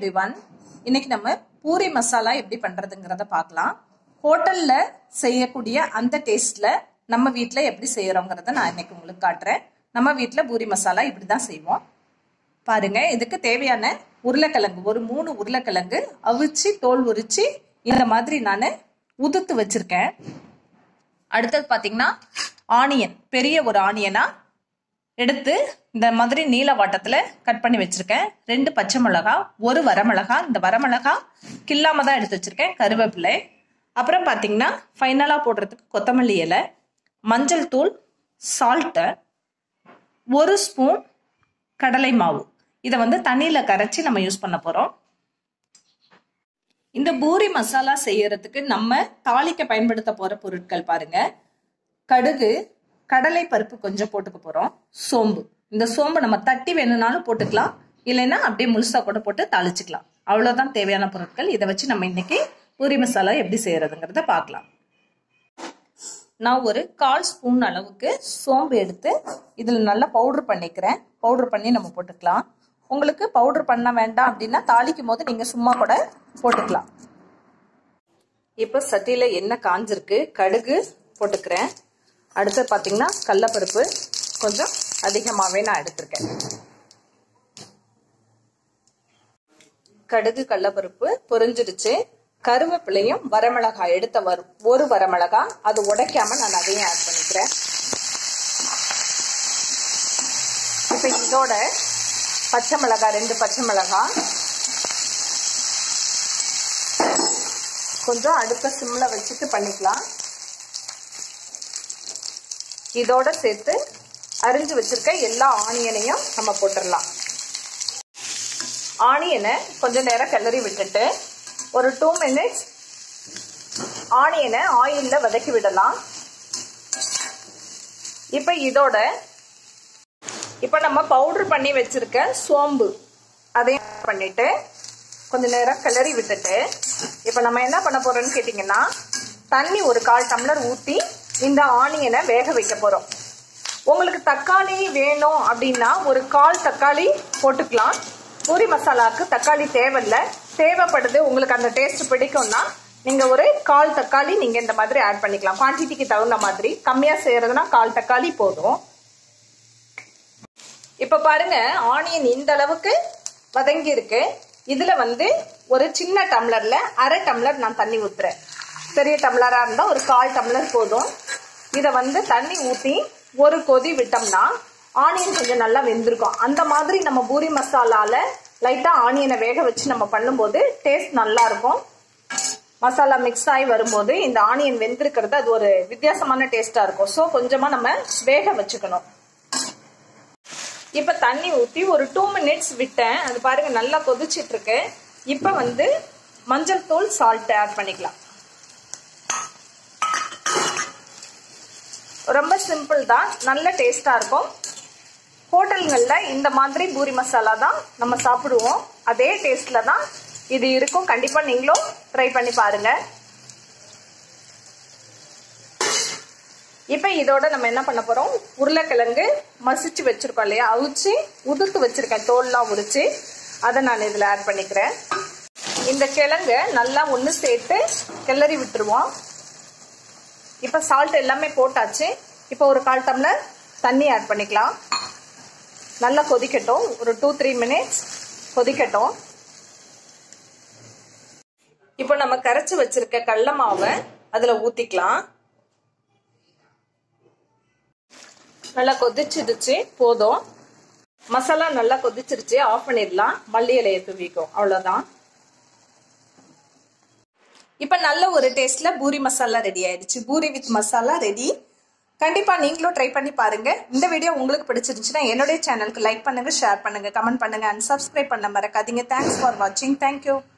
every one இன்னைக்கு நம்ம பூரி மசாலா எப்படி பண்றதுங்கிறத பார்க்கலாம் ஹோட்டல்ல செய்யக்கூடிய அந்த டேஸ்ட்ல நம்ம வீட்டில் எப்படி செய்யறோங்கிறத நான் இன்னைக்கு உங்களுக்கு காட்டுறேன் நம்ம வீட்டில் பூரி மசாலா இப்படி தான் செய்வோம் பாருங்க இதுக்கு தேவையான உருளைக்கிழங்கு ஒரு மூணு உருளைக்கிழங்கு அவிச்சு தோல் உரிச்சு இந்த மாதிரி நான் உதுத்து வச்சிருக்கேன் அடுத்தது பார்த்தீங்கன்னா ஆனியன் பெரிய ஒரு ஆனியனா எடுத்து இந்த மாதிரி நீல வாட்டத்தில் கட் பண்ணி வச்சிருக்கேன் ரெண்டு பச்சை மிளகா ஒரு வரமிளகா இந்த வரமிளகா கில்லாம தான் எடுத்து வச்சிருக்கேன் கருவேப்பிலை அப்புறம் பார்த்தீங்கன்னா ஃபைனலாக போடுறதுக்கு கொத்தமல்லி இலை மஞ்சள் தூள் சால்ட்டு ஒரு ஸ்பூன் கடலை மாவு இதை வந்து தண்ணியில் கரைச்சி நம்ம யூஸ் பண்ண போகிறோம் இந்த பூரி மசாலா செய்யறதுக்கு நம்ம தாளிக்க பயன்படுத்த போற பொருட்கள் பாருங்க கடுகு கடலை பருப்பு கொஞ்சம் போட்டுக்க போறோம் சோம்பு இந்த சோம்பு நம்ம தட்டி வேணும்னாலும் போட்டுக்கலாம் இல்லைன்னா அப்படியே முழுசா கூட போட்டு தாளிச்சுக்கலாம் அவ்வளவுதான் தேவையான பொருட்கள் இதை வச்சு நம்ம இன்னைக்கு பூரி மசாலா எப்படி செய்யறதுங்கிறத பார்க்கலாம் நான் ஒரு கால் ஸ்பூன் அளவுக்கு சோம்பு எடுத்து இதில் நல்லா பவுடர் பண்ணிக்கிறேன் பவுடர் பண்ணி நம்ம போட்டுக்கலாம் உங்களுக்கு பவுடர் பண்ண வேண்டாம் அப்படின்னா தாளிக்கும் போது நீங்கள் சும்மா கூட போட்டுக்கலாம் இப்போ சட்டியில் எண்ணெய் காஞ்சிருக்கு கடுகு போட்டுக்கிறேன் அடுத்து பார்த்தீங்கன்னா கடலப்பருப்பு கொஞ்சம் அதிகமாகவே நான் எடுத்திருக்கேன் கடுகு கடலப்பருப்பு பொரிஞ்சிடுச்சு கருவேப்பிலையும் வரமிளகாய் எடுத்த வரும் ஒரு வரமிளகாய் அது உடைக்காம நான் அதையும் ஆட் பண்ணிக்கிறேன் இப்போ இதோட பச்சை மிளகாய் ரெண்டு பச்சை மிளகாய் கொஞ்சம் அடுப்ப சிம்ல வச்சுட்டு பண்ணிக்கலாம் இதோட சேர்த்து அரிஞ்சு வச்சிருக்க எல்லா ஆனியனையும் நம்ம போட்டுடலாம் ஆனியனை கொஞ்ச நேரம் கிளறி விட்டுட்டு ஒரு டூ மினிட்ஸ் ஆனியனை ஆயிலில் வதக்கி விடலாம் இப்போ இதோட இப்போ நம்ம பவுடர் பண்ணி வச்சிருக்க சோம்பு அதையும் பண்ணிட்டு கொஞ்ச நேரம் கிளறி விட்டுட்டு இப்போ நம்ம என்ன பண்ண போறோம்னு கேட்டிங்கன்னா தண்ணி ஒரு கால் டம்ளர் ஊற்றி இந்த ஆனியனை வேக வைக்க போகிறோம் உங்களுக்கு தக்காளி வேணும் அப்படின்னா ஒரு கால் தக்காளி போட்டுக்கலாம் பூரி மசாலாவுக்கு தக்காளி தேவையில்லை தேவைப்படுது உங்களுக்கு அந்த டேஸ்ட் பிடிக்கும்னா நீங்கள் ஒரு கால் தக்காளி நீங்கள் இந்த மாதிரி ஆட் பண்ணிக்கலாம் குவான்டிட்டிக்கு தகுந்த மாதிரி கம்மியாக செய்கிறதுனா கால் தக்காளி போதும் இப்போ பாருங்க ஆனியன் இந்த அளவுக்கு வதங்கி இருக்கு இதுல வந்து ஒரு சின்ன டம்ளர்ல அரை டம்ளர் நான் தண்ணி ஊத்துறேன் பெரிய டம்ளரா இருந்தா ஒரு கால் டம்ளர் போதும் இதை வந்து தண்ணி ஊத்தி ஒரு கொதி விட்டோம்னா ஆனியன் கொஞ்சம் நல்லா வெந்திருக்கும் அந்த மாதிரி நம்ம பூரி மசாலால லைட்டா ஆனியனை வேக வச்சு நம்ம பண்ணும்போது டேஸ்ட் நல்லா இருக்கும் மசாலா மிக்ஸ் ஆகி வரும்போது இந்த ஆனியன் வெந்திருக்கிறது அது ஒரு வித்தியாசமான டேஸ்டா இருக்கும் ஸோ கொஞ்சமா நம்ம வேக வச்சுக்கணும் இப்ப தண்ணி ஊத்தி ஒரு டூ மினிட்ஸ் விட்டேன் அது பாருங்க நல்லா கொதிச்சிட்டு இருக்கு இப்ப வந்து மஞ்சள் தூள் சால்ட் ஆட் பண்ணிக்கலாம் ரொம்ப சிம்பிள் தான் நல்ல டேஸ்டா இருக்கும் ஹோட்டல்கள்ல இந்த மாதிரி பூரி மசாலா தான் நம்ம சாப்பிடுவோம் அதே டேஸ்ட்ல தான் இது இருக்கும் கண்டிப்பா நீங்களும் ட்ரை பண்ணி பாருங்க இப்போ இதோட நம்ம என்ன பண்ண போறோம் உருளைக்கிழங்கு மசிச்சு வச்சிருக்கோம் இல்லையா அவிச்சு உதுத்து வச்சிருக்கேன் தோல்லாம் உரிச்சு அதை நான் இதில் ஆட் பண்ணிக்கிறேன் இந்த கிழங்கு நல்லா ஒன்று சேர்த்து கிளறி விட்டுருவோம் இப்போ சால்ட் எல்லாமே போட்டாச்சு இப்போ ஒரு கால் டம்ளர் தண்ணி ஆட் பண்ணிக்கலாம் நல்லா கொதிக்கட்டும் ஒரு டூ த்ரீ மினிட்ஸ் கொதிக்கட்டும் இப்போ நம்ம கரைச்சி வச்சிருக்க கடல மாவை அதில் ஊற்றிக்கலாம் நல்லா கொதிச்சிடுச்சு போதும் மசாலா நல்லா கொதிச்சிருச்சு ஆஃப் பண்ணிடலாம் மல்லி இலையை தூவிக்கும் அவ்வளோதான் இப்போ நல்ல ஒரு டேஸ்ட்ல பூரி மசாலா ரெடி ஆயிடுச்சு பூரி வித் மசாலா ரெடி கண்டிப்பா நீங்களும் ட்ரை பண்ணி பாருங்க இந்த வீடியோ உங்களுக்கு பிடிச்சிருந்துச்சுன்னா என்னுடைய சேனலுக்கு லைக் பண்ணுங்க ஷேர் பண்ணுங்க கமெண்ட் பண்ணுங்க அண்ட் சப்ஸ்கிரைப் பண்ண மறக்காதீங்க தேங்க்ஸ் ஃபார் வாட்சிங் தேங்க்யூ